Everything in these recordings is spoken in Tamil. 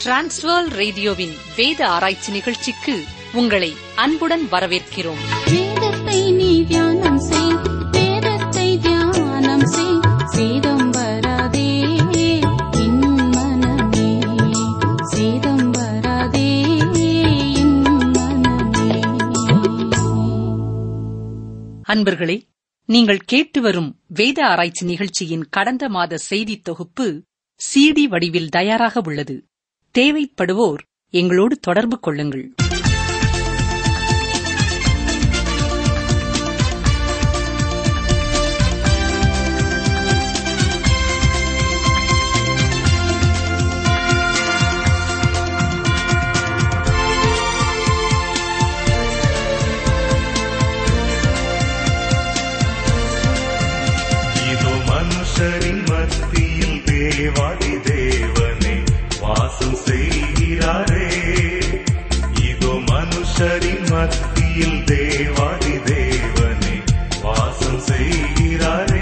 டிரான்ஸ்வர் ரேடியோவின் வேத ஆராய்ச்சி நிகழ்ச்சிக்கு உங்களை அன்புடன் வரவேற்கிறோம் வேதத்தை நீ தியானம் செய் வேதத்தை தியானம் செய் சேதம் வராதே என் மனமே சேதம் வராதே என் மனமே அன்பர்களே நீங்கள் கேட்டு வரும் வேத ஆராய்ச்சி நிகழ்ச்சியின் கடந்த மாத செய்தி தொகுப்பு சிடி வடிவில் தயாராக உள்ளது தேவைப்படுவோர் எங்களோடு தொடர்பு கொள்ளுங்கள் இதோ மனுஷரின் மத்தியில் தேவாதி தேவனே வாசம் செய்கிறாரே இதோ மனுஷரின் மத்தியில் தேவாதி தேவனே வாசம் செய்கிறாரே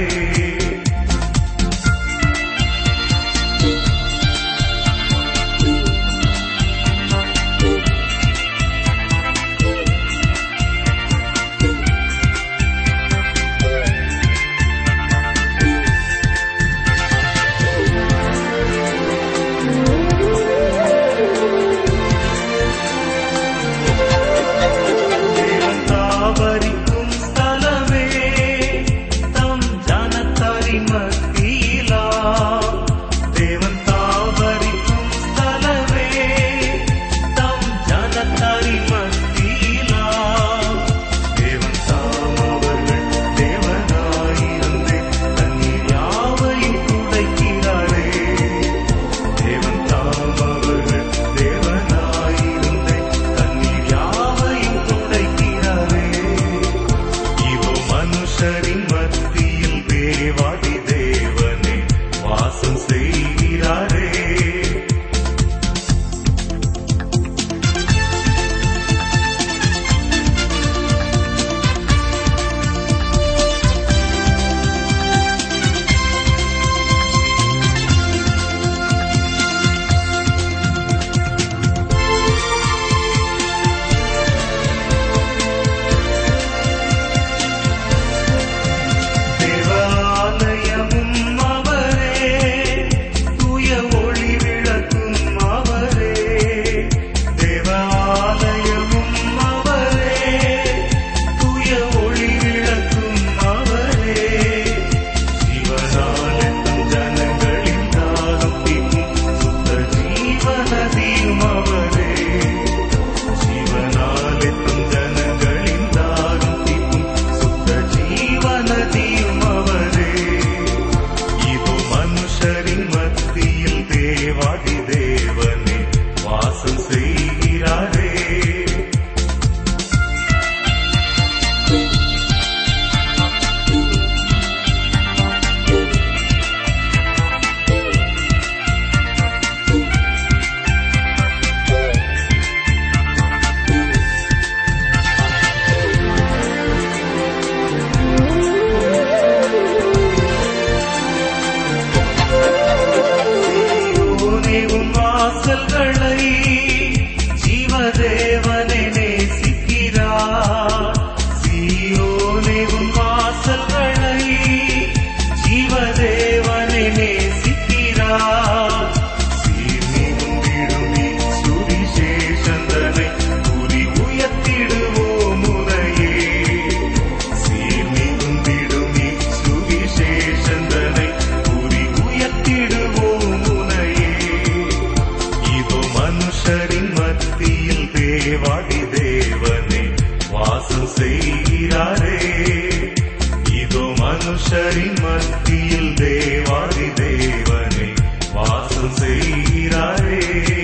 தேவன் தாவரிக்கும் ஸ்தலமே தம் ஜனத்தாரின் மத்தியிலா தேவன் தாவரிக்கும் ஸ்தலமே தம் ஜனத்தாரின் மத்தியிலா தேவன் தாமவர்கள் தேவனாயிருந்து தண்ணீர் யாவையும் துடைக்கிறாரே தேவன் தாமவர்கள் தேவனாயிருந்து தண்ணீர் யாவையும் துடைக்கிறாரே இதோ மனுஷரின் மத்தியில் தேவாதி தேவனே வாசம் செய்கிறாரே தேவாலயமும் அவரே தூய ஒளி விளக்கும் அவரே தேவாலயமும் அவரே தூய ஒளி விளக்கும் அவரே சிவனாலெத்தும் ஜனங்களின் தாகம் தீர்க்கும் சுத்த ஜீவனதியும் அவரே ஜீவனாலெத்தும் ஜனங்களின் தாகம் தீர்க்கும் சுத்த ஜீவனதியும் அவரே இதோ மனுஷரின் மத்தியில் தேவாதி தேவனே வாசம் செய்கிறாரே சீயோனே உன் வாசல்களை ஜீவதேவனே நேசிக்கிறார் சீயோனே உன் வாசல்களை ஜீவதேவனே நேசிக்கிறார் சீர்மிகும் விடுமி சுவிசேஷந்தனை குறி உயர்த்திடுவோம் முறையே சீர்மிகும் விடுமி சுவிசேஷந்தனை குறி உயர்த்திடுவோம் முனையே இதோ மனுஷரின் மத்தியில் தேவாதி தேவனே வாசம் செய்கிறாரே இதோ மனுஷரின் மத்தியில் தேவாதி தேவனே வாசம் செய்கிறாரே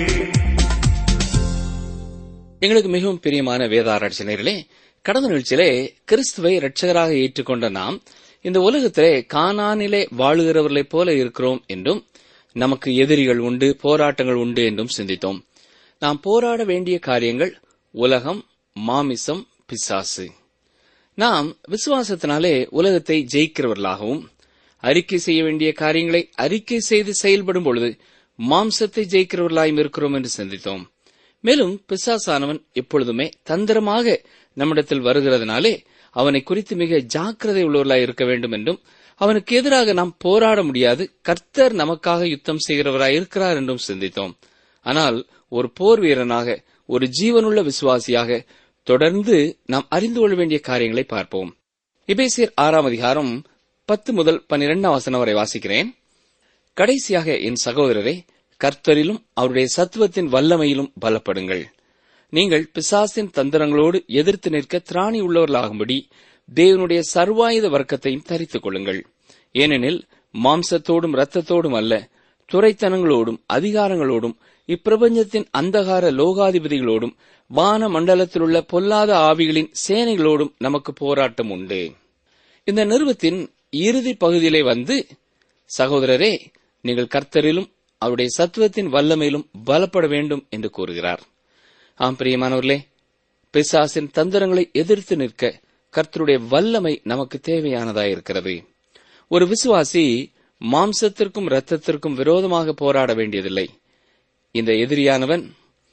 எங்களுக்கு மிகவும் பிரியமான வேதாராய்ச்சி நேர்களே கடந்த நிகழ்ச்சியிலே கிறிஸ்துவை இரட்சகராக ஏற்றுக்கொண்ட நாம் இந்த உலகத்திலே கானானிலே வாழுகிறவர்களைப் போல இருக்கிறோம் என்றும் நமக்கு எதிரிகள் உண்டு போராட்டங்கள் உண்டு என்றும் சிந்தித்தோம் நாம் போராட வேண்டிய காரியங்கள் உலகம் மாமிசம் பிசாசு நாம் விசுவாசத்தினாலே உலகத்தை ஜெயிக்கிறவர்களாகவும் அறிக்கை செய்ய வேண்டிய காரியங்களை அறிக்கை செய்து செயல்படும் பொழுது மாம்சத்தை ஜெயிக்கிறவர்களாயும் இருக்கிறோம் என்று சிந்தித்தோம் மேலும் பிசாசானவன் எப்பொழுதுமே தந்திரமாக நம்மிடத்தில் வருகிறதுனாலே அவனை குறித்து மிக ஜாக்கிரதை உள்ளவர்களாய் இருக்க வேண்டும் என்றும் அவனுக்கு எதிராக நாம் போராட முடியாது கர்த்தர் நமக்காக யுத்தம் செய்கிறவராய் இருக்கிறார் என்றும் சிந்தித்தோம் ஆனால் ஒரு போர் வீரனாக ஒரு ஜீவனுள்ள விசுவாசியாக தொடர்ந்து நாம் அறிந்து கொள்ள வேண்டிய காரியங்களை பார்ப்போம் எபேசியர் ஆறாம் அதிகாரம் பத்து முதல் பன்னிரெண்டாம் வசனம் வரை வாசிக்கிறேன் கடைசியாக என் சகோதரரை கர்த்தரிலும் அவருடைய சத்துவத்தின் வல்லமையிலும் பலப்படுங்கள் நீங்கள் பிசாசின் தந்திரங்களோடு எதிர்த்து நிற்க திராணி உள்ளவர்களாகும்படி தேவனுடைய சர்வாயுத வர்க்கத்தையும் தரித்துக் கொள்ளுங்கள் ஏனெனில் மாம்சத்தோடும் இரத்தத்தோடும் அல்ல துரைத்தனங்களோடும் அதிகாரங்களோடும் இப்பிரபஞ்சத்தின் அந்தகார லோகாதிபதிகளோடும் வான மண்டலத்திலுள்ள பொல்லாத ஆவிகளின் சேனைகளோடும் நமக்கு போராட்டம் உண்டு இந்த நிறுவத்தின் இறுதி பகுதியிலே வந்து சகோதரரே நீங்கள் கர்த்தரிலும் அவருடைய சத்துவத்தின் வல்லமையிலும் பலப்பட வேண்டும் என்று கூறுகிறார் ஆம் பிரியமானவர்களே பிசாசின் தந்திரங்களை எதிர்த்து நிற்க கர்த்தருடைய வல்லமை நமக்கு தேவையானதாயிருக்கிறது ஒரு விசுவாசி மாம்சத்திற்கும் இரத்தத்திற்கும் விரோதமாக போராட வேண்டியதில்லை இந்த எதிரியானவன்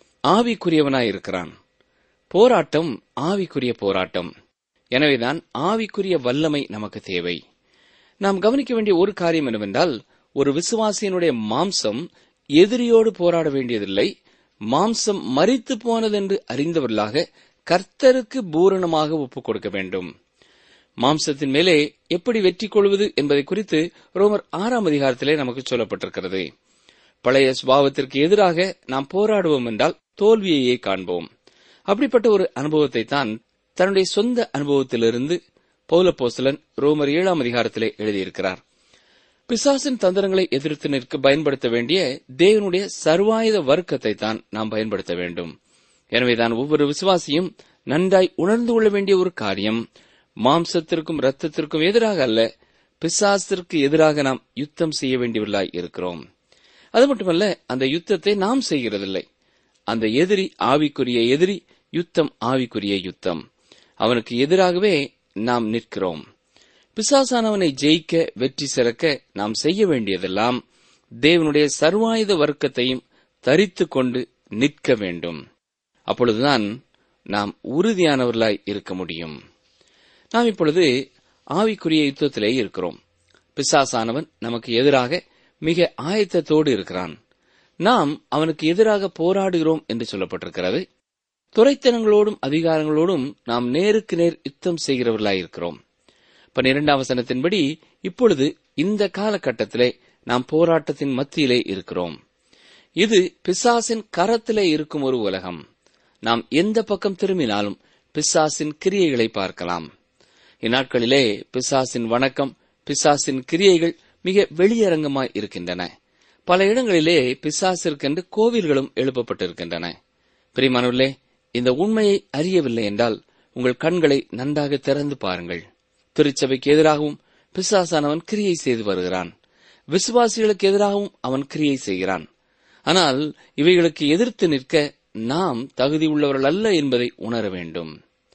ஆவிக்குரியவனாயிருக்கிறான் போராட்டம் ஆவிக்குரிய போராட்டம் எனவேதான் ஆவிக்குரிய வல்லமை நமக்கு தேவை நாம் கவனிக்க வேண்டிய ஒரு காரியம் என்னவென்றால் ஒரு விசுவாசியினுடைய மாம்சம் எதிரியோடு போராட வேண்டியதில்லை மாம்சம் மறித்து போனதென்று அறிந்தவர்களாக கர்த்தருக்கு பூரணமாக ஒப்புக் கொடுக்க வேண்டும் மாம்சத்தின் மேலே எப்படி வெற்றி கொள்வது என்பதை குறித்து ரோமர் ஆறாம் அதிகாரத்திலே நமக்கு சொல்லப்பட்டிருக்கிறது பழைய சுபாவத்திற்கு எதிராக நாம் போராடுவோம் என்றால் தோல்வியையே காண்போம் அப்படிப்பட்ட ஒரு அனுபவத்தை தான் தன்னுடைய சொந்த அனுபவத்திலிருந்து பௌலப்போஸ்தலன் ரோமர் ஏழாம் அதிகாரத்திலே எழுதியிருக்கிறார் பிசாசின் தந்திரங்களை எதிர்த்து நிற்க பயன்படுத்த வேண்டிய தேவனுடைய சர்வாயுத வர்க்கத்தை தான் நாம் பயன்படுத்த வேண்டும் எனவேதான் ஒவ்வொரு விசுவாசியும் நன்றாய் உணர்ந்து கொள்ள வேண்டிய ஒரு காரியம் மாம்சத்திற்கும் இரத்தத்திற்கும் எதிராக அல்ல பிசாசிற்கு எதிராக நாம் யுத்தம் செய்ய வேண்டியவர்களாய் இருக்கிறோம் அது மட்டுமல்ல அந்த யுத்தத்தை நாம் செய்கிறதில்லை அந்த எதிரி ஆவிக்குரிய எதிரி யுத்தம் ஆவிக்குரிய யுத்தம் அவனுக்கு எதிராகவே நாம் நிற்கிறோம் பிசாசானவனை ஜெயிக்க வெற்றி சிறக்க நாம் செய்ய வேண்டியதெல்லாம் தேவனுடைய சர்வாயுத வர்க்கத்தையும் தரித்துக் கொண்டு நிற்க வேண்டும் அப்பொழுதுதான் நாம் உறுதியானவர்களாய் இருக்க முடியும் நாம் இப்பொழுது ஆவிக்குரிய யுத்தத்திலே இருக்கிறோம் பிசாசானவன் நமக்கு எதிராக மிக ஆயத்தத்தோடு இருக்கிறான் நாம் அவனுக்கு எதிராக போராடுகிறோம் என்று சொல்லப்பட்டிருக்கிறது துறைத்தனங்களோடும் அதிகாரங்களோடும் நாம் நேருக்கு நேர் யுத்தம் செய்கிறவர்களாயிருக்கிறோம் பன்னிரெண்டாம் வசனத்தின்படி இப்பொழுது இந்த காலகட்டத்திலே நாம் போராட்டத்தின் மத்தியிலே இருக்கிறோம் இது பிசாசின் கரத்திலே இருக்கும் ஒரு உலகம் நாம் எந்த பக்கம் திரும்பினாலும் பிசாசின் கிரியைகளை பார்க்கலாம் இந்நாட்களிலே பிசாசின் வணக்கம் பிசாசின் கிரியைகள் மிக வெளியரங்கமாய் இருக்கின்றன பல இடங்களிலே பிசாசிற்கென்று கோவில்களும் எழுப்பப்பட்டிருக்கின்றன பிரிமானவர்களே இந்த உண்மையை அறியவில்லை என்றால் உங்கள் கண்களை நன்றாக திறந்து பாருங்கள் திருச்சபைக்கு எதிராகவும் பிசாசானவன் கிரியை செய்து வருகிறான் விசுவாசிகளுக்கு எதிராகவும் அவன் கிரியை செய்கிறான் ஆனால் இவைகளுக்கு எதிர்த்து நிற்க நாம் தகுதி உள்ளவர்கள் அல்ல என்பதை உணர வேண்டும்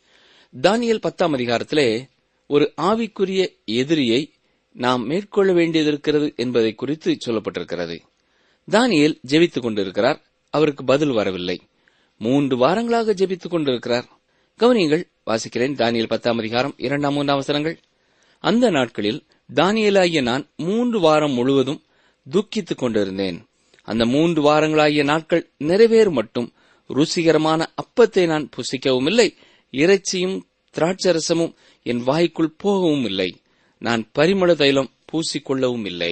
தானியல் பத்தாம் அதிகாரத்திலே ஒரு ஆவிக்குரிய எதிரியை நாம் மேற்கொள்ள வேண்டியதிருக்கிறது என்பதை குறித்து சொல்லப்பட்டிருக்கிறது தானியல் ஜெபித்துக் கொண்டிருக்கிறார் அவருக்கு பதில் வரவில்லை மூன்று வாரங்களாக ஜெபித்துக் கொண்டிருக்கிறார் கவனியங்கள் வாசிக்கிறேன் தானியல் பத்தாம் அதிகாரம் இரண்டாம் மூன்றாம் அவசரங்கள் அந்த நாட்களில் தானியலாகிய நான் மூன்று வாரம் முழுவதும் துக்கித்துக் கொண்டிருந்தேன் அந்த மூன்று வாரங்களாகிய நாட்கள் நிறைவேறும் மட்டும் ருசிகரமான அப்பத்தை நான் புசிக்கவும் இல்லை இறைச்சியும் திராட்சரசமும் என் வாய்க்குள் போகவும் இல்லை நான் பரிமள தைலம் பூசிக்கொள்ளவும் இல்லை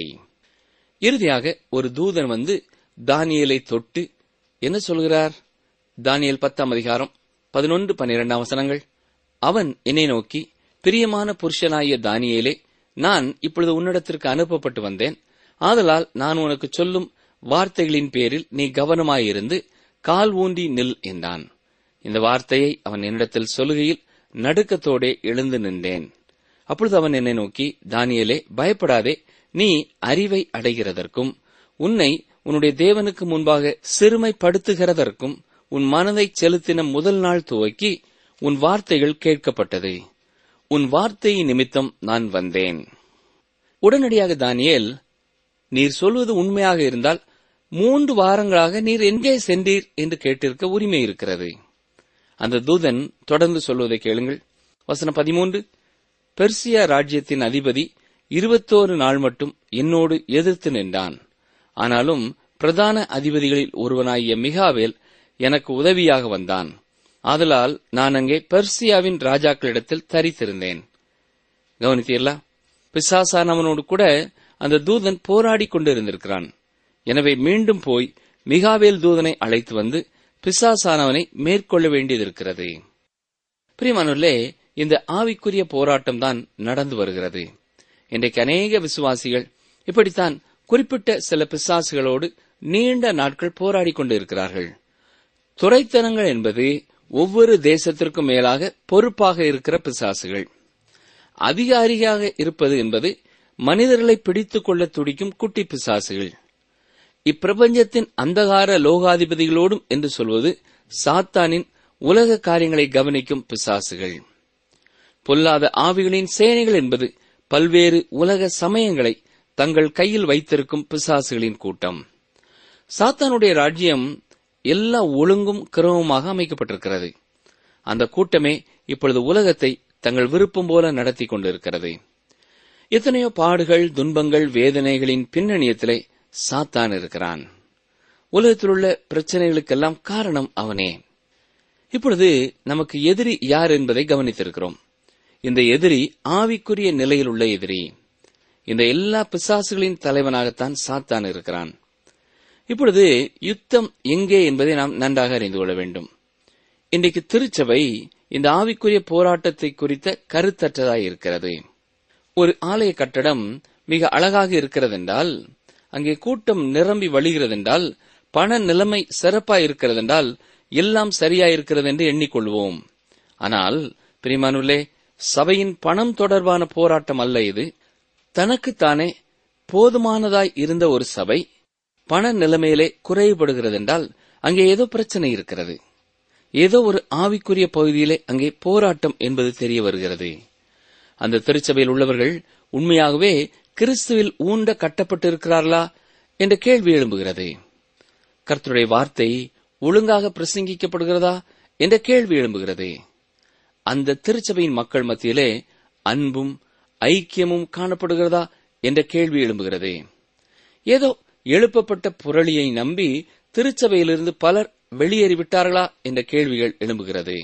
இறுதியாக ஒரு தூதன் வந்து தானியலை தொட்டு என்ன சொல்கிறார் தானியல் பத்தாம் அதிகாரம் பதினொன்று பன்னிரெண்டாம் வசனங்கள் அவன் என்னை நோக்கி பிரியமான புருஷனாகிய தானியேலே நான் இப்பொழுது உன்னிடத்திற்கு அனுப்பப்பட்டு வந்தேன் ஆதலால் நான் உனக்கு சொல்லும் வார்த்தைகளின் பேரில் நீ கவனமாயிருந்து கால் ஊன்றி நில் என்றான் இந்த வார்த்தையை அவன் என்னிடத்தில் சொல்லுகையில் நடுக்கத்தோடே எழுந்து நின்றேன் அப்பொழுது அவன் என்னை நோக்கி தானியலே பயப்படாதே நீ அறிவை அடைகிறதற்கும் உன்னை உன்னுடைய தேவனுக்கு முன்பாக சிறுமைப்படுத்துகிறதற்கும் உன் மனதை செலுத்தின முதல் நாள் துவக்கி உன் வார்த்தைகள் கேட்கப்பட்டது உன் வார்த்தை நிமித்தம் நான் வந்தேன் உடனடியாக தானியேல் நீர் சொல்வது உண்மையாக இருந்தால் மூன்று வாரங்களாக நீர் எங்கே சென்றீர் என்று கேட்டிருக்க உரிமை இருக்கிறது அந்த தூதன் தொடர்ந்து சொல்வதை கேளுங்கள் வசனம் பதிமூன்று பெர்சியா ராஜ்யத்தின் அதிபதி இருபத்தோரு நாள் மட்டும் என்னோடு எதிர்த்து நின்றான் ஆனாலும் பிரதான அதிபதிகளில் ஒருவனாகிய மிகாவேல் எனக்கு உதவியாக வந்தான் ஆதலால் நான் அங்கே பெர்சியாவின் ராஜாக்களிடத்தில் தரித்திருந்தேன் கவனித்தீர்களா பிசாசானவனோடு கூட அந்த தூதன் போராடி கொண்டிருந்திருக்கிறான் எனவே மீண்டும் போய் மிகாவேல் தூதனை அழைத்து வந்து பிசாசானவனை மேற்கொள்ள வேண்டியதிருக்கிறது பிரியமானவர்களே இந்த ஆவிக்குரிய போராட்டம் தான் நடந்து வருகிறது இன்றைக்கு அநேக விசுவாசிகள் இப்படித்தான் குறிப்பிட்ட சில பிசாசுகளோடு நீண்ட நாட்கள் போராடி கொண்டிருக்கிறார்கள் துறைத்தனங்கள் என்பது ஒவ்வொரு தேசத்திற்கும் மேலாக பொறுப்பாக இருக்கிற பிசாசுகள் அதிகாரியாக இருப்பது என்பது மனிதர்களை பிடித்துக் கொள்ள துடிக்கும் குட்டி பிசாசுகள் இப்பிரபஞ்சத்தின் அந்தகார லோகாதிபதிகளோடும் என்று சொல்வது சாத்தானின் உலக காரியங்களை கவனிக்கும் பிசாசுகள் பொல்லாத ஆவிகளின் சேனைகள் என்பது பல்வேறு உலக சமயங்களை தங்கள் கையில் வைத்திருக்கும் பிசாசுகளின் கூட்டம் சாத்தானுடைய ராஜ்யம் எல்லா ஒழுங்கும் கிரமமாக அமைக்கப்பட்டிருக்கிறது அந்த கூட்டமே இப்பொழுது உலகத்தை தங்கள் விருப்பம் போல நடத்தி கொண்டிருக்கிறது எத்தனையோ பாடுகள் துன்பங்கள் வேதனைகளின் பின்னணியத்திலே சாத்தான் இருக்கிறான் உலகத்திலுள்ள பிரச்சனைகளுக்கெல்லாம் காரணம் அவனே இப்பொழுது நமக்கு எதிரி யார் என்பதை கவனித்திருக்கிறோம் இந்த எதிரி ஆவிக்குரிய நிலையில் உள்ள எதிரி இந்த எல்லா பிசாசுகளின் தலைவனாகத்தான் சாத்தான் இருக்கிறான் இப்பொழுது யுத்தம் எங்கே என்பதை நாம் நன்றாக அறிந்து கொள்ள வேண்டும் இன்றைக்கு திருச்சபை இந்த ஆவிக்குரிய போராட்டத்தை குறித்த கருத்தற்றதாய் இருக்கிறது ஒரு ஆலய கட்டடம் மிக அழகாக இருக்கிறதென்றால் அங்கே கூட்டம் நிரம்பி வழிகிறதென்றால் பண நிலைமை சிறப்பாய் இருக்கிறதென்றால் எல்லாம் சரியாயிருக்கிறது என்று எண்ணிக்கொள்வோம் ஆனால் பிரிமானுள்ளே சபையின் பணம் தொடர்பான போராட்டம் அல்ல இது தனக்குத்தானே போதுமானதாய் இருந்த ஒரு சபை பண நிலைமையிலே குறைபடுகிறதென்றால் அங்கே ஏதோ பிரச்சனை இருக்கிறது ஏதோ ஒரு ஆவிக்குரிய பகுதியிலே அங்கே போராட்டம் என்பது தெரிய வருகிறது அந்த திருச்சபையில் உள்ளவர்கள் உண்மையாகவே கிறிஸ்துவில் ஊண்ட கட்டப்பட்டிருக்கிறார்களா என்ற கேள்வி எழும்புகிறது கர்த்தருடைய வார்த்தை ஒழுங்காக பிரசங்கிக்கப்படுகிறதா என்ற கேள்வி எழும்புகிறது அந்த திருச்சபையின் மக்கள் மத்தியிலே அன்பும் ஐக்கியமும் காணப்படுகிறதா என்ற கேள்வி எழும்புகிறது ஏதோ எழுப்பப்பட்ட புரளியை நம்பி திருச்சபையிலிருந்து பலர் வெளியேறிவிட்டார்களா என்ற கேள்விகள் எழும்புகிறது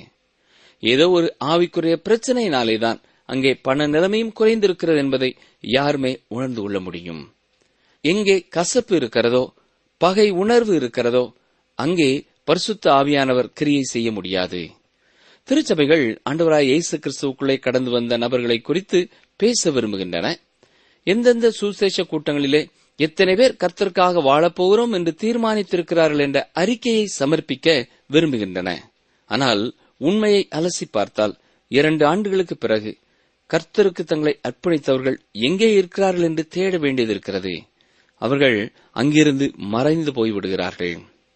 ஏதோ ஒரு ஆவிக்குரிய பிரச்சனையினாலேதான் அங்கே பண நிலைமையும் குறைந்திருக்கிறது என்பதை யாருமே உணர்ந்து கொள்ள முடியும் எங்கே கசப்பு இருக்கிறதோ பகை உணர்வு இருக்கிறதோ அங்கே பரிசுத்த ஆவியானவர் கிரியை செய்ய முடியாது திருச்சபைகள் ஆண்டவராய் இயேசு கிறிஸ்துவுக்குள்ளே கடந்து வந்த நபர்களை குறித்து பேச விரும்புகின்றன எந்தெந்த சுசேஷ கூட்டங்களிலே எத்தனை பேர் கர்த்தருக்காக வாழப்போகிறோம் என்று தீர்மானித்திருக்கிறார்கள் என்ற அறிக்கையை சமர்ப்பிக்க விரும்புகின்றன ஆனால் உண்மையை அலசி பார்த்தால் இரண்டு ஆண்டுகளுக்கு பிறகு கர்த்தருக்கு தங்களை அர்ப்பணித்தவர்கள் எங்கே இருக்கிறார்கள் என்று தேட வேண்டியது இருக்கிறது அவர்கள் அங்கிருந்து மறைந்து போய்விடுகிறார்கள்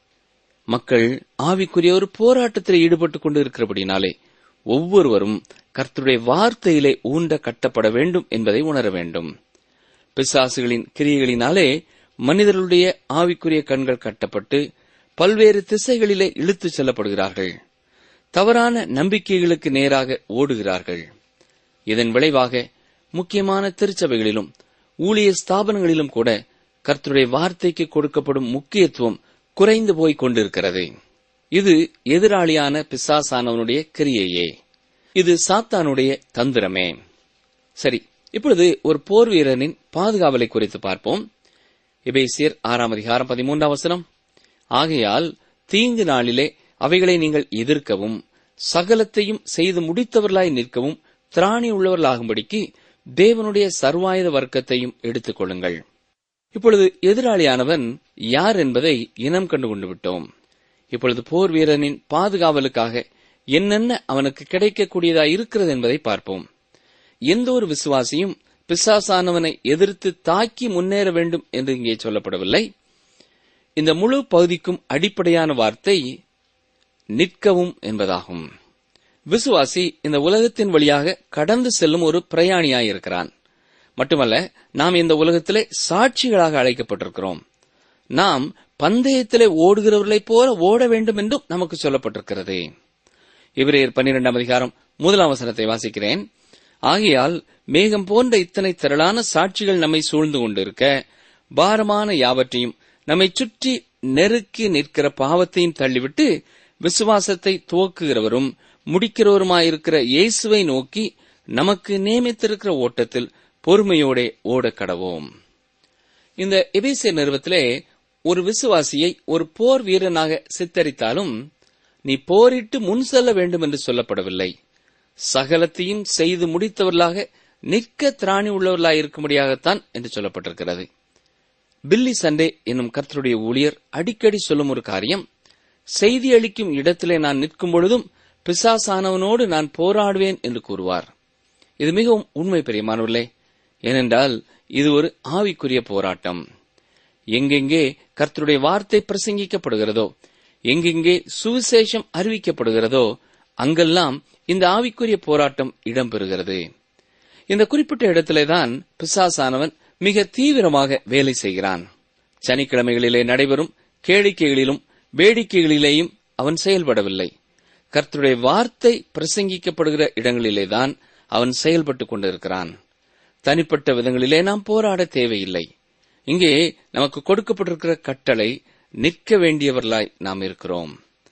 மக்கள் ஆவிக்குரிய ஒரு போராட்டத்தில் ஈடுபட்டுக் கொண்டு இருக்கிறபடினாலே ஒவ்வொருவரும் கர்த்தருடைய வார்த்தையிலே ஊண்ட கட்டப்பட வேண்டும் என்பதை உணர வேண்டும் பிசாசுகளின் கிரியைகளினாலே மனிதர்களுடைய ஆவிக்குரிய கண்கள் கட்டப்பட்டு பல்வேறு திசைகளிலே இழுத்துச் செல்லப்படுகிறார்கள் தவறான நம்பிக்கைகளுக்கு நேராக ஓடுகிறார்கள் இதன் விளைவாக முக்கியமான திருச்சபைகளிலும் ஊழிய ஸ்தாபனங்களிலும் கூட கர்த்தருடைய வார்த்தைக்கு கொடுக்கப்படும் முக்கியத்துவம் குறைந்து போய் கொண்டிருக்கிறது இது எதிராளியான பிசாசானவனுடைய கிரியையே இது சாத்தானுடைய தந்திரமே சரி இப்பொழுது ஒரு போர் வீரனின் பாதுகாவலை குறித்து பார்ப்போம் எபேசியர் ஆறாம் அதிகாரம் பதிமூன்றாம் வசனம் ஆகையால் தீங்கு நாளிலே அவைகளை நீங்கள் எதிர்க்கவும் சகலத்தையும் செய்து முடித்தவர்களாய் நிற்கவும் திராணி உள்ளவர்களாகும்படிக்கு தேவனுடைய சர்வாயுத வர்க்கத்தையும் எடுத்துக் கொள்ளுங்கள் இப்பொழுது எதிராளியானவன் யார் என்பதை இனம் கண்டு கொண்டு விட்டோம் இப்பொழுது போர் வீரனின் பாதுகாவலுக்காக என்னென்ன அவனுக்கு கிடைக்கக்கூடியதா இருக்கிறது என்பதை பார்ப்போம் எந்த ஒரு விசுவாசியும் பிசாசானவனை எதிர்த்து தாக்கி முன்னேற வேண்டும் என்று இங்கே சொல்லப்படவில்லை இந்த முழு பகுதிக்கும் அடிப்படையான வார்த்தை நிற்கவும் என்பதாகும் விசுவாசி இந்த உலகத்தின் வழியாக கடந்து செல்லும் ஒரு பிரயாணியாயிருக்கிறான் மட்டுமல்ல நாம் இந்த உலகத்திலே சாட்சிகளாக அழைக்கப்பட்டிருக்கிறோம் நாம் பந்தயத்திலே ஓடுகிறவர்களைப் போல ஓட வேண்டும் என்றும் நமக்கு சொல்லப்பட்டிருக்கிறது இவரேர் பன்னிரெண்டாம் அதிகாரம் முதலாம் வசனத்தை வாசிக்கிறேன் ஆகையால் மேகம் போன்ற இத்தனை திரளான சாட்சிகள் நம்மை சூழ்ந்து கொண்டிருக்க பாரமான யாவற்றையும் நம்மை சுற்றி நெருக்கி நிற்கிற பாவத்தையும் தள்ளிவிட்டு விசுவாசத்தை துவக்குகிறவரும் முடிக்கிறவருமாயிருக்கிற இயேசுவை நோக்கி நமக்கு நியமித்திருக்கிற ஓட்டத்தில் பொறுமையோடே ஓடக் கடவோம் இந்த எபேசிய நிறுவத்திலே ஒரு விசுவாசியை ஒரு போர் வீரனாக சித்தரித்தாலும் நீ போரிட்டு முன் செல்ல வேண்டும் என்று சொல்லப்படவில்லை சகலத்தையும் செய்து முடித்தவர்களாக நிற்க திராணி உள்ளவர்களாக இருக்கும்படியாகத்தான் என்று சொல்லப்பட்டிருக்கிறது பில்லி சண்டே என்னும் கர்த்தருடைய ஊழியர் அடிக்கடி சொல்லும் ஒரு காரியம் செய்தி அளிக்கும் இடத்திலே நான் நிற்கும் பொழுதும் பிசாசானவனோடு நான் போராடுவேன் என்று கூறுவார் இது மிகவும் உண்மை பெரியமானவர்களே ஏனென்றால் இது ஒரு ஆவிக்குரிய போராட்டம் எங்கெங்கே கர்த்தருடைய வார்த்தை பிரசங்கிக்கப்படுகிறதோ எங்கெங்கே சுவிசேஷம் அறிவிக்கப்படுகிறதோ அங்கெல்லாம் இந்த ஆவிக்குரிய போராட்டம் இடம்பெறுகிறது இந்த குறிப்பிட்ட இடத்திலேதான் பிசாசானவன் மிக தீவிரமாக வேலை செய்கிறான் சனிக்கிழமைகளிலே நடைபெறும் கேளிக்கைகளிலும் வேடிக்கைகளிலேயும் அவன் செயல்படவில்லை கர்த்தருடைய வார்த்தை பிரசங்கிக்கப்படுகிற இடங்களிலேதான் அவன் செயல்பட்டுக் கொண்டிருக்கிறான் தனிப்பட்ட விதங்களிலே நாம் போராட தேவையில்லை இங்கே நமக்கு கொடுக்கப்பட்டிருக்கிற கட்டளை நிற்க வேண்டியவர்களாய் நாம் இருக்கிறோம்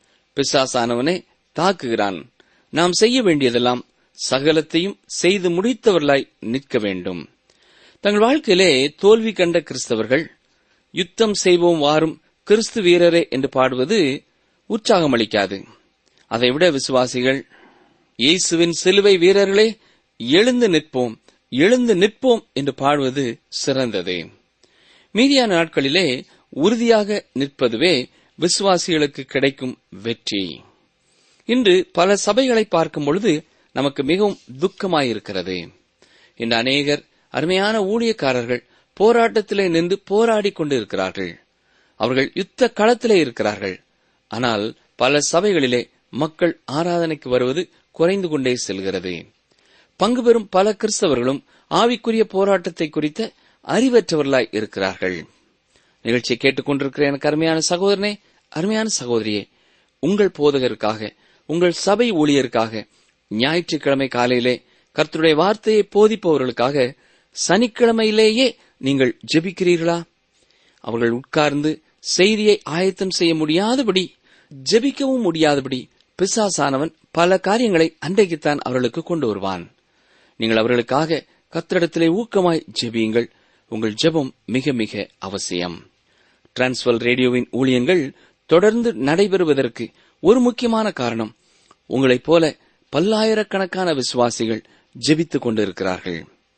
பிசாசானவனே தாக்குகிறான் நாம் செய்ய வேண்டியதெல்லாம் சகலத்தையும் செய்து முடித்தவர்களாய் நிற்க வேண்டும் தங்கள் வாழ்க்கையிலே தோல்வி கண்ட கிறிஸ்தவர்கள் யுத்தம் செய்வோம் வாரும் கிறிஸ்து வீரரே என்று பாடுவது உற்சாகமளிக்காது அதைவிட விசுவாசிகள் இயேசுவின் சிலுவை வீரர்களே எழுந்து நிற்போம் எழுந்து நிற்போம் என்று பாடுவது சிறந்தது மீதியான நாட்களிலே உறுதியாக நிற்பதுவே விசுவாசிகளுக்கு கிடைக்கும் வெற்றி இன்று பல சபைகளை பார்க்கும் பொழுது நமக்கு மிகவும் துக்கமாயிருக்கிறது இன்று அநேகர் அருமையான ஊழியக்காரர்கள் போராட்டத்திலே நின்று போராடிக் கொண்டிருக்கிறார்கள் அவர்கள் யுத்த களத்திலே இருக்கிறார்கள் ஆனால் பல சபைகளிலே மக்கள் ஆராதனைக்கு வருவது குறைந்து கொண்டே செல்கிறது பங்கு பெறும் பல கிறிஸ்தவர்களும் ஆவிக்குரிய போராட்டத்தை குறித்த அறிவற்றவர்களாய் இருக்கிறார்கள் நிகழ்ச்சியை கேட்டுக்கொண்டிருக்கிற எனக்கு அருமையான சகோதரனே அருமையான சகோதரியே உங்கள் போதகருக்காக உங்கள் சபை ஊழியருக்காக ஞாயிற்றுக்கிழமை காலையிலே கர்த்தருடைய வார்த்தையை போதிப்பவர்களுக்காக சனிக்கிழமையிலேயே நீங்கள் ஜெபிக்கிறீர்களா அவர்கள் உட்கார்ந்து செய்தியை ஆயத்தம் செய்ய முடியாதபடி ஜெபிக்கவும் முடியாதபடி பிசாசானவன் பல காரியங்களை அன்றைக்குத்தான் அவர்களுக்கு கொண்டு வருவான் நீங்கள் அவர்களுக்காக கத்திரிடத்திலே ஊக்கமாய் ஜெபியுங்கள் உங்கள் ஜெபம் மிக மிக அவசியம் டிரான்ஸ்வல் ரேடியோவின் ஊழியங்கள் தொடர்ந்து நடைபெறுவதற்கு ஒரு முக்கியமான காரணம் உங்களைப் போல பல்லாயிரக்கணக்கான விசுவாசிகள் ஜெபித்துக் கொண்டிருக்கிறார்கள்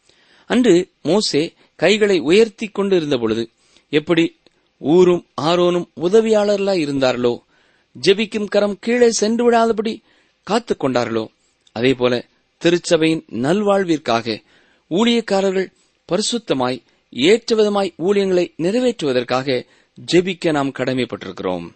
அன்று மோசே கைகளை உயர்த்தி கொண்டு இருந்த பொழுது எப்படி ஊரும் ஆரோனும் உதவியாளர்களாய் இருந்தார்களோ ஜெபிக்கும் கரம் கீழே சென்று விடாதபடி காத்துக் கொண்டார்களோ அதேபோல திருச்சபையின் நல்வாழ்விற்காக ஊழியக்காரர்கள் பரிசுத்தமாய் ஏற்றவிதமாய் ஊழியங்களை நிறைவேற்றுவதற்காக ஜெபிக்க நாம் கடமைப்பட்டிருக்கிறோம்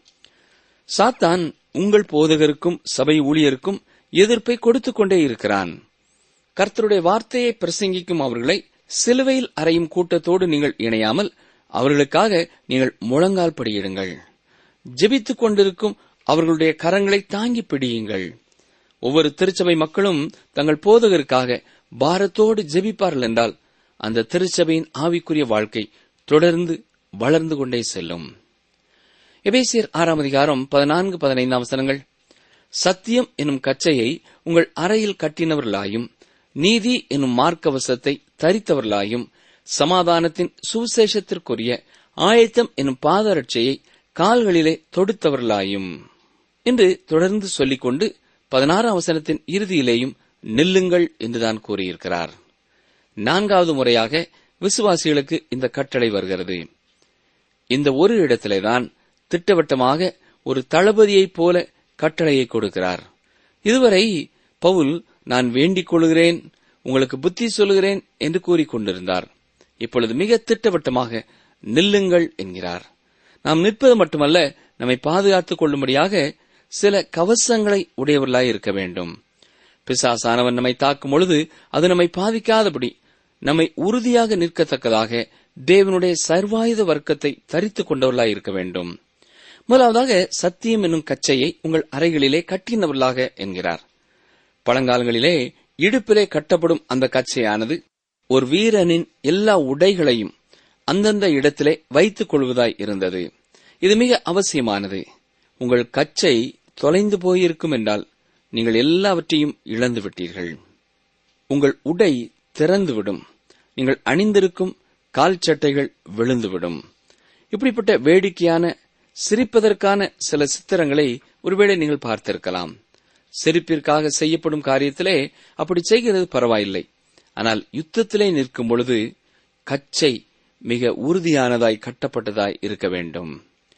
சாத்தான் உங்கள் போதகருக்கும் சபை ஊழியருக்கும் எதிர்ப்பை கொடுத்துக் கொண்டே இருக்கிறான் கர்த்தருடைய வார்த்தையை பிரசங்கிக்கும் அவர்களை சிலுவையில் அறையும் கூட்டத்தோடு நீங்கள் இணையாமல் அவர்களுக்காக நீங்கள் முழங்கால் படியிடுங்கள் ஜெபித்துக் கொண்டிருக்கும் அவர்களுடைய கரங்களை தாங்கி பிடியுங்கள் ஒவ்வொரு திருச்சபை மக்களும் தங்கள் போதகருக்காக பாரத்தோடு ஜெபிப்பார்கள் என்றால் அந்த திருச்சபையின் ஆவிக்குரிய வாழ்க்கை தொடர்ந்து வளர்ந்து கொண்டே செல்லும் எபேசியர் ஆறாம் அதிகாரம் பதினான்கு பதினைந்தாம் வசனங்கள் சத்தியம் என்னும் கச்சையை உங்கள் அறையில் கட்டினவர்களாயும் நீதி என்னும் மார்க்கவசத்தை தரித்தவர்களாயும் சமாதானத்தின் சுவிசேஷத்திற்குரிய ஆயத்தம் என்னும் பாதரட்சையை கால்களிலே தொடுத்தவர்களாயும் என்று தொடர்ந்து சொல்லிக்கொண்டு பதினாறாம் வசனத்தின் இறுதியிலேயும் நில்லுங்கள் என்றுதான் கூறியிருக்கிறார் நான்காவது முறையாக விசுவாசிகளுக்கு இந்த கட்டளை வருகிறது இந்த ஒரு இடத்திலேதான் திட்டவட்டமாக ஒரு தளபதியைப் போல கட்டளையை கொடுக்கிறார் இதுவரை பவுல் நான் வேண்டிக் கொள்கிறேன் உங்களுக்கு புத்தி சொல்கிறேன் என்று கூறிக்கொண்டிருந்தார் இப்பொழுது மிக திட்டவட்டமாக நில்லுங்கள் என்கிறார் நாம் நிற்பது மட்டுமல்ல நம்மை பாதுகாத்துக் கொள்ளும்படியாக சில கவசங்களை உடையவர்களாய் இருக்க வேண்டும் பிசாசானவன் நம்மை தாக்கும் பொழுது அது நம்மை பாதிக்காதபடி நம்மை உறுதியாக நிற்கத்தக்கதாக தேவனுடைய சர்வாயுத வர்க்கத்தை தரித்துக் கொண்டவர்களாய் இருக்க வேண்டும் முதலாவதாக சத்தியம் என்னும் கச்சையை உங்கள் அறைகளிலே கட்டினவர்களாக என்கிறார் பழங்காலங்களிலே இடுப்பிலே கட்டப்படும் அந்த கச்சையானது ஒரு வீரனின் எல்லா உடைகளையும் அந்தந்த இடத்திலே வைத்துக் கொள்வதாய் இருந்தது இது மிக அவசியமானது உங்கள் கச்சை தொலைந்து போயிருக்கும் என்றால் நீங்கள் எல்லாவற்றையும் இழந்து விட்டீர்கள் உங்கள் உடை திறந்துவிடும் நீங்கள் அணிந்திருக்கும் கால் சட்டைகள் விழுந்துவிடும் இப்படிப்பட்ட வேடிக்கையான சிரிப்பதற்கான சில சித்திரங்களை ஒருவேளை நீங்கள் பார்த்திருக்கலாம் சிரிப்பிற்காக செய்யப்படும் காரியத்திலே அப்படி செய்கிறது பரவாயில்லை ஆனால் யுத்தத்திலே நிற்கும் பொழுது கச்சை மிக உறுதியானதாய் கட்டப்பட்டதாய் இருக்க வேண்டும்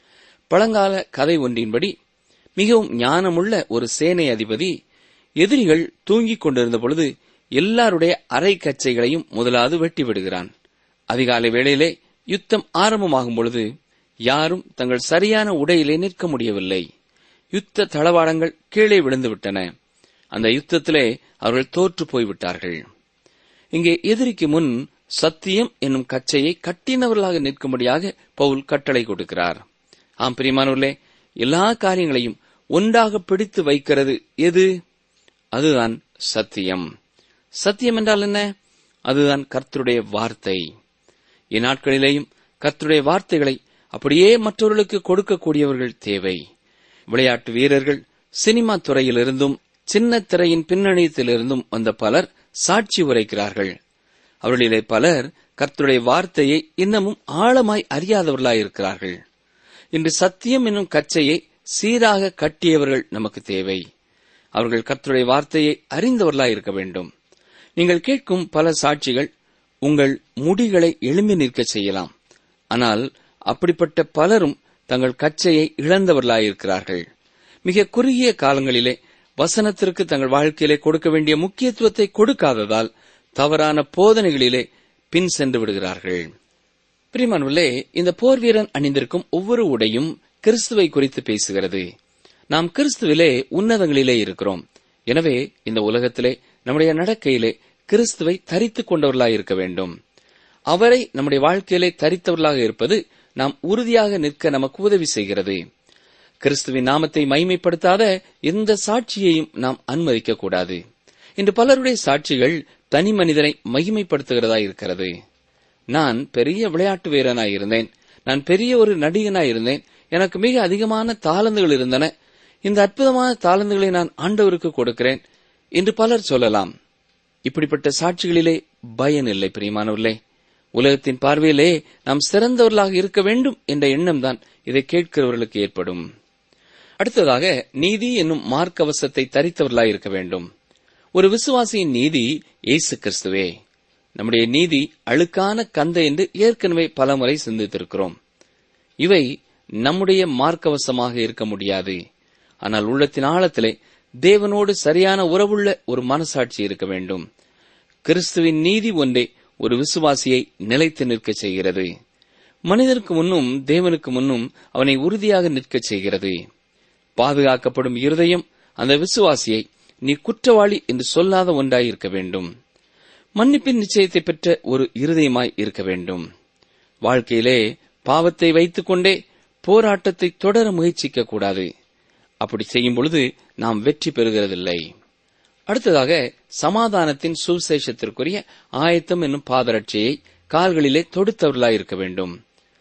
பழங்கால கதை ஒன்றின்படி மிகவும் ஞானமுள்ள ஒரு சேனை அதிபதி எதிரிகள் தூங்கிக் கொண்டிருந்த பொழுது எல்லாருடைய அரை கச்சைகளையும் முதலாவது வெட்டி விடுகிறான் அதிகாலை வேளையிலே யுத்தம் ஆரம்பமாகும் பொழுது யாரும் தங்கள் சரியான உடையிலே நிற்க முடியவில்லை யுத்த தளவாடங்கள் கீழே விழுந்து விட்டன அந்த யுத்தத்திலே அவர்கள் தோற்று போய்விட்டார்கள் இங்கே எதிரிக்கு முன் சத்தியம் என்னும் கச்சையை கட்டினவர்களாக நிற்கும்படியாக பவுல் கட்டளை கொடுக்கிறார் ஆம் பிரியமானவர்களே எல்லா காரியங்களையும் ஒன்றாக பிடித்து வைக்கிறது எது அதுதான் சத்தியம் சத்தியம் என்றால் என்ன அதுதான் கர்த்தருடைய வார்த்தை இந்நாட்களிலேயும் கர்த்தருடைய வார்த்தைகளை அப்படியே மற்றவர்களுக்கு கொடுக்கக்கூடியவர்கள் தேவை விளையாட்டு வீரர்கள் சினிமா துறையிலிருந்தும் சின்ன திரையின் பின்னணியத்திலிருந்தும் வந்த பலர் சாட்சி உரைக்கிறார்கள் அவர்களிலே பலர் கர்த்தருடைய வார்த்தையை இன்னமும் ஆழமாய் அறியாதவர்களாயிருக்கிறார்கள் இன்று சத்தியம் என்னும் கச்சையை சீராக கட்டியவர்கள் நமக்கு தேவை அவர்கள் கர்த்தருடைய வார்த்தையை அறிந்தவர்களாய் இருக்க வேண்டும் நீங்கள் கேட்கும் பல சாட்சிகள் உங்கள் முடிகளை எழும்பி நிற்க செய்யலாம் ஆனால் அப்படிப்பட்ட பலரும் தங்கள் கச்சையை இழந்தவர்களாயிருக்கிறார்கள் மிக குறுகிய காலங்களிலே வசனத்திற்கு தங்கள் வாழ்க்கையிலே கொடுக்க வேண்டிய முக்கியத்துவத்தை கொடுக்காததால் தவறான போதனைகளிலே பின் சென்று விடுகிறார்கள் பிரிமானுள்ளே இந்த போர் வீரன் அணிந்திருக்கும் ஒவ்வொரு உடையும் கிறிஸ்துவை குறித்து பேசுகிறது நாம் கிறிஸ்துவிலே உன்னதங்களிலே இருக்கிறோம் எனவே இந்த உலகத்திலே நம்முடைய நடக்கையிலே கிறிஸ்துவை தரித்துக் கொண்டவர்களாய் இருக்க வேண்டும் அவரை நம்முடைய வாழ்க்கையிலே தரித்தவர்களாக இருப்பது நாம் உறுதியாக நிற்க நமக்கு உதவி செய்கிறது கிறிஸ்துவின் நாமத்தை மைமைப்படுத்தாத எந்த சாட்சியையும் நாம் அனுமதிக்க கூடாது இன்று பலருடைய சாட்சிகள் தனி மனிதனை மகிமைப்படுத்துகிறதா இருக்கிறது நான் பெரிய விளையாட்டு வீரனாய் இருந்தேன் நான் பெரிய ஒரு நடிகனாய் இருந்தேன் எனக்கு மிக அதிகமான தாளந்துகள் இருந்தன இந்த அற்புதமான தாளந்துகளை நான் ஆண்டவருக்கு கொடுக்கிறேன் என்று பலர் சொல்லலாம் இப்படிப்பட்ட சாட்சிகளிலே பயன் இல்லை பிரியமானவர்களே உலகத்தின் பார்வையிலே நாம் சிறந்தவர்களாக இருக்க வேண்டும் என்ற எண்ணம் தான் இதை கேட்கிறவர்களுக்கு ஏற்படும் அடுத்ததாக நீதி என்னும் மார்க்கவசத்தை தரித்தவர்களாய் இருக்க வேண்டும் ஒரு விசுவாசியின் நீதி இயேசு கிறிஸ்துவே நம்முடைய நீதி அழுக்கான கந்த என்று ஏற்கனவே பலமுறை சிந்தித்திருக்கிறோம் இவை நம்முடைய மார்க்கவசமாக இருக்க முடியாது ஆனால் உள்ளத்தின் ஆழத்திலே தேவனோடு சரியான உறவுள்ள ஒரு மனசாட்சி இருக்க வேண்டும் கிறிஸ்துவின் நீதி ஒன்றே ஒரு விசுவாசியை நிலைத்து நிற்க செய்கிறது மனிதனுக்கு முன்னும் தேவனுக்கு முன்னும் அவனை உறுதியாக நிற்கச் செய்கிறது பாதுகாக்கப்படும் இருதயம் அந்த விசுவாசியை நீ குற்றவாளி என்று சொல்லாத ஒன்றாய் இருக்க வேண்டும் மன்னிப்பின் நிச்சயத்தை பெற்ற ஒரு இருதயமாய் இருக்க வேண்டும் வாழ்க்கையிலே பாவத்தை வைத்துக்கொண்டே போராட்டத்தை தொடர முயற்சிக்க கூடாது அப்படி செய்யும் பொழுது நாம் வெற்றி பெறுகிறதில்லை அடுத்ததாக சமாதானத்தின் சுவிசேஷத்திற்குரிய ஆயத்தம் என்னும் பாதரட்சியை கால்களிலே தொடுத்தவர்களாய் இருக்க வேண்டும்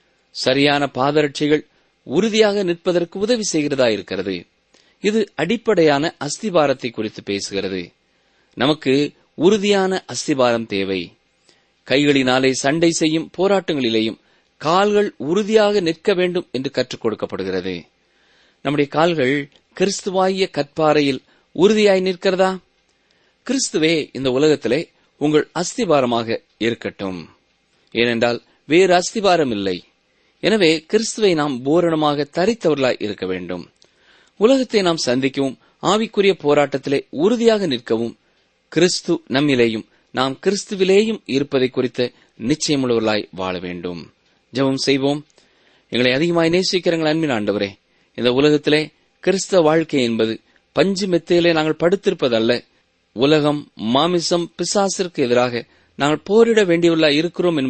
சரியான பாதரட்சிகள் உறுதியாக நிற்பதற்கு உதவி செய்கிறதா இருக்கிறது இது அடிப்படையான அஸ்திபாரத்தை குறித்து பேசுகிறது நமக்கு உறுதியான அஸ்திபாரம் தேவை கைகளினாலே சண்டை செய்யும் போராட்டங்களிலேயும் கால்கள் உறுதியாக நிற்க வேண்டும் என்று கற்றுக் கொடுக்கப்படுகிறது நம்முடைய கால்கள் கிறிஸ்துவாகிய கற்பாறையில் உறுதியாய் நிற்கிறதா கிறிஸ்துவே இந்த உலகத்திலே உங்கள் அஸ்திபாரமாக இருக்கட்டும் ஏனென்றால் வேறு அஸ்திபாரம் இல்லை எனவே கிறிஸ்துவை நாம் பூரணமாக தரித்தவர்களாய் இருக்க வேண்டும் உலகத்தை நாம் சந்திக்கவும் ஆவிக்குரிய போராட்டத்திலே உறுதியாக நிற்கவும் கிறிஸ்து நம்மிலேயும் நாம் கிறிஸ்துவிலேயும் இருப்பதை குறித்த நிச்சயமுள்ளவர்களாய் வாழ வேண்டும் ஜெபம் செய்வோம் எங்களை அதிகமாய் நேசிக்கிறங்கள் அன்பின் ஆண்டவரே இந்த உலகத்திலே கிறிஸ்தவ வாழ்க்கை என்பது பஞ்சு மெத்தையிலே நாங்கள் படுத்திருப்பதல்ல உலகம் மாமிசம் பிசாசிற்கு எதிராக நாங்கள் போரிட வேண்டியவர்களாய் இருக்கிறோம் என்பதை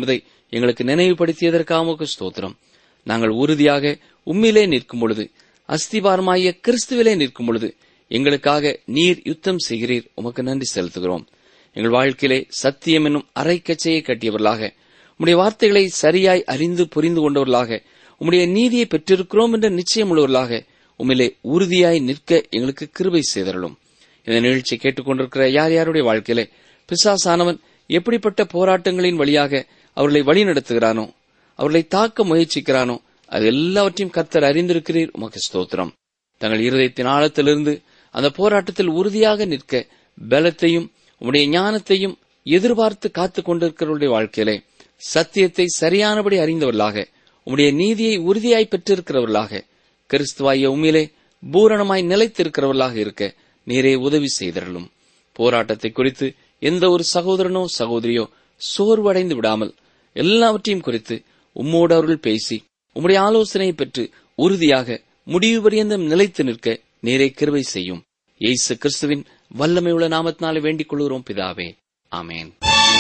எங்களுக்கு நினைவுபடுத்தியதற்காக உமக்கு ஸ்தோத்திரம் நாங்கள் உறுதியாக உம்மிலே நிற்கும் பொழுது அஸ்திபாரமாகிய கிறிஸ்துவிலே நிற்கும் பொழுது எங்களுக்காக நீர் யுத்தம் செய்கிறீர் உமக்கு நன்றி செலுத்துகிறோம் எங்கள் வாழ்க்கையிலே சத்தியம் என்னும் அரைக்கச்சையை கட்டியவர்களாக உம்முடைய வார்த்தைகளை சரியாய் அறிந்து புரிந்து கொண்டவர்களாக உம்முடைய நீதியை பெற்றிருக்கிறோம் என்ற நிச்சயம் உள்ளவர்களாக உம்மிலே உறுதியாய் நிற்க எங்களுக்கு கிருபை செய்தரலும் இந்த நிகழ்ச்சியை கேட்டுக்கொண்டிருக்கிற யார் யாருடைய வாழ்க்கையிலே பிசாசானவன் எப்படிப்பட்ட போராட்டங்களின் வழியாக அவர்களை வழிநடத்துகிறானோ அவர்களை தாக்க முயற்சிக்கிறானோ அது எல்லாவற்றையும் கர்த்தர் அறிந்திருக்கிறீர் உமக்கு ஸ்தோத்திரம் தங்கள் இருதயத்தின் ஆழத்திலிருந்து அந்த போராட்டத்தில் உறுதியாக நிற்க பலத்தையும் உம்முடைய ஞானத்தையும் எதிர்பார்த்து காத்துக் கொண்டிருக்கிறவருடைய வாழ்க்கையிலே சத்தியத்தை சரியானபடி அறிந்தவர்களாக உம்முடைய நீதியை உறுதியாய் பெற்றிருக்கிறவர்களாக கிறிஸ்துவாய உண்மையிலே பூரணமாய் நிலைத்திருக்கிறவர்களாக இருக்க நீரே உதவி செய்தரலும் போராட்டத்தை குறித்து எந்த ஒரு சகோதரனோ சகோதரியோ சோர்வடைந்து விடாமல் எல்லாவற்றையும் குறித்து உம்மோடு அவர்கள் பேசி உம்முடைய ஆலோசனையை பெற்று உறுதியாக முடிவு பரியந்தம் நிலைத்து நிற்க நீரே கிருபை செய்யும் இயேசு கிறிஸ்துவின் வல்லமையுள்ள நாமத்தினாலே வேண்டிக் கொள்கிறோம் பிதாவே ஆமேன்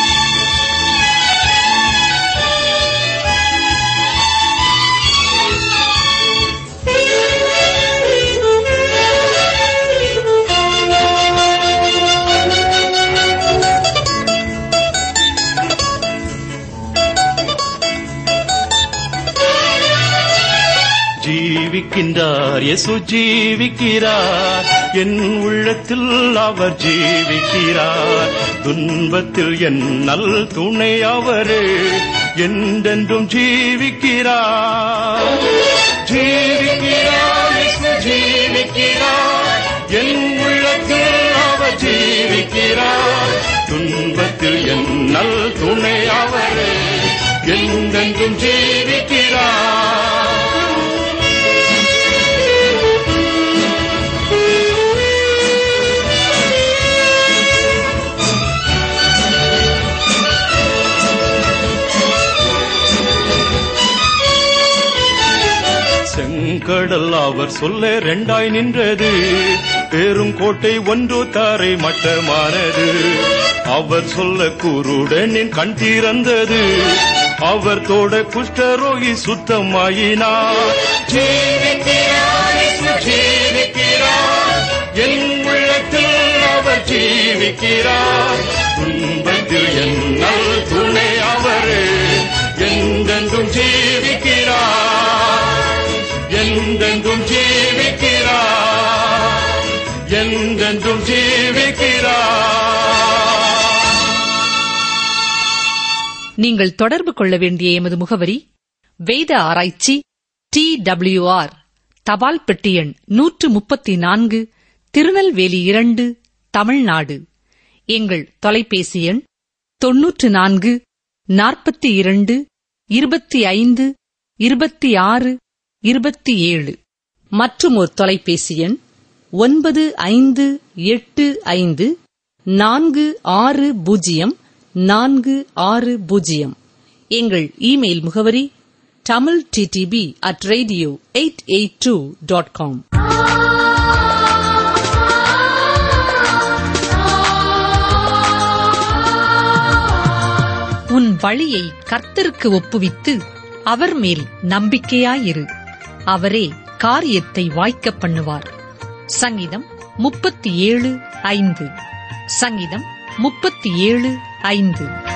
ஜீவிக்கின்றார் இயேசு ஜீவிக்கிறார் என் உள்ளத்தில் அவர் ஜீவிக்கிறார் துன்பத்தில் என் நல் துணை அவரே என்றென்றும் ஜீவிக்கிறார் ஜீவிக்கிறார் இயேசு ஜீவிக்கிறார் என் உள்ளத்தில் அவர் ஜீவிக்கிறார் துன்பத்தில் என் நல் துணை அவரே என்றென்றும் ஜீவிக்கிறார் செங்கடல் அவர் சொல்ல ரெண்டாய் நின்றது பெரும் கோட்டை ஒன்று தாரை மட்டமானது அவர் சொல்ல குருடனின் கண் திறந்தது அவர் தோட குஷ்டரோகி சுத்தமாயினார் ஜீவிக்கிறார் இயேசு ஜீவிக்கிறார் என் உள்ளத்தில் அவர் ஜீவிக்கிறார் துன்பத்தில் என் நல் துணை அவரே என்றென்றும் ஜீவிக்கிறார் என்றென்றும் ஜீவிக்கிறார் என்றென்றும் ஜீவிக்கிறார் நீங்கள் தொடர்பு கொள்ள வேண்டிய எமது முகவரி வேத ஆராய்ச்சி டி ஆர் தபால் பெட்டி எண் நூற்று முப்பத்தி நான்கு திருநெல்வேலி இரண்டு தமிழ்நாடு எங்கள் தொலைபேசி எண் தொன்னூற்று நான்கு நாற்பத்தி இரண்டு இருபத்தி ஐந்து இருபத்தி ஆறு இருபத்தி ஏழு மற்றும் ஒரு தொலைபேசி எண் ஒன்பது ஐந்து எட்டு ஐந்து நான்கு ஆறு பூஜ்ஜியம் நான்கு ஆறு பூஜ்ஜியம் எங்கள் இமெயில் முகவரி Tamil DTP at radio eight eight two dot com உன் வழியை கர்த்தருக்கு ஒப்புவித்து அவர் மேல் நம்பிக்கையாயிரு அவரே காரியத்தை வாய்க்கப் பண்ணுவார் சங்கீதம் முப்பத்தி ஏழு ஐந்து சங்கீதம் முப்பத்தி ஏழு ஐந்து